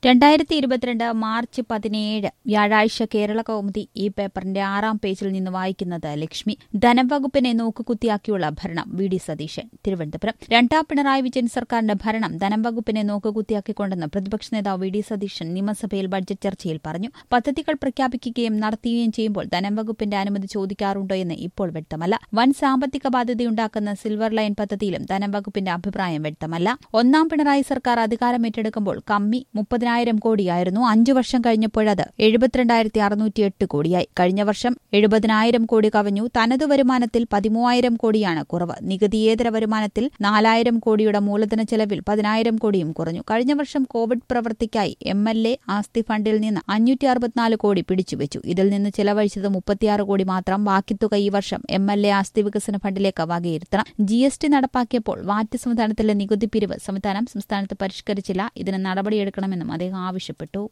രണ്ടായിരത്തി ഇരുപത്തിരണ്ട് മാർച്ച് പതിനേഴ് വ്യാഴാഴ്ച കേരള കൗമുദി ഈ പേപ്പറിന്റെ ആറാം പേജിൽ നിന്ന് വായിക്കുന്നത് ലക്ഷ്മി ധനവകുപ്പിനെ നോക്കുകുത്തിയാക്കിയുള്ള ഭരണം വി ഡി സതീശൻ തിരുവനന്തപുരം രണ്ടാം പിണറായി വിജയൻ സർക്കാരിന്റെ ഭരണം ധനവകുപ്പിനെ നോക്കുകുത്തിയാക്കിക്കൊണ്ടെന്ന് പ്രതിപക്ഷ നേതാവ് വി ഡി സതീശൻ നിയമസഭയിൽ ബഡ്ജറ്റ് ചർച്ചയിൽ പറഞ്ഞു പദ്ധതികൾ പ്രഖ്യാപിക്കുകയും നടത്തുകയും ചെയ്യുമ്പോൾ ധനവകുപ്പിന്റെ അനുമതി ചോദിക്കാറുണ്ടോ എന്ന് ഇപ്പോൾ വ്യക്തമല്ല വൻ സാമ്പത്തിക ബാധ്യതയുണ്ടാക്കുന്ന സിൽവർ ലൈൻ പദ്ധതിയിലും ധനവകുപ്പിന്റെ അഭിപ്രായം വ്യക്തമല്ല ഒന്നാം പിണറായി സർക്കാർ അധികാരം ഏറ്റെടുക്കുമ്പോൾ കമ്മി മുപ്പതിനായിരം കോടിയായിരുന്നു അഞ്ചു വർഷം കഴിഞ്ഞപ്പോഴത് എഴുപത്തിരണ്ടായിരത്തി അറുന്നൂറ്റി എട്ട് കോടിയായി കഴിഞ്ഞ വർഷം എഴുപതിനായിരം കോടി കവിഞ്ഞു തനതു വരുമാനത്തിൽ പതിമൂവായിരം കോടിയാണ് കുറവ് നികുതിയേതര വരുമാനത്തിൽ നാലായിരം കോടിയുടെ മൂലധന ചെലവിൽ പതിനായിരം കോടിയും കുറഞ്ഞു കഴിഞ്ഞ വർഷം കോവിഡ് പ്രവൃത്തിക്കായി എം എൽ എ ആസ്തി ഫണ്ടിൽ നിന്ന് അഞ്ഞൂറ്റി അറുപത്തിനാല് കോടി പിടിച്ചുവെച്ചു ഇതിൽ നിന്ന് ചെലവഴിച്ചത് മുപ്പത്തിയാറ് കോടി മാത്രം ബാക്കി തുക ഈ വർഷം എം എൽ എ ആസ്തി വികസന ഫണ്ടിലേക്ക് വകയിരുത്തണം ജി എസ് ടി നടപ്പാക്കിയപ്പോൾ വാറ്റ് സംവിധാനത്തിലെ നികുതി പിരിവ് സംവിധാനം സംസ്ഥാനത്ത് പരിഷ്കരിച്ചില്ല ഇതിന് നടപടിയെടുക്കണമെന്നും അദ്ദേഹം ആവശ്യപ്പെട്ടു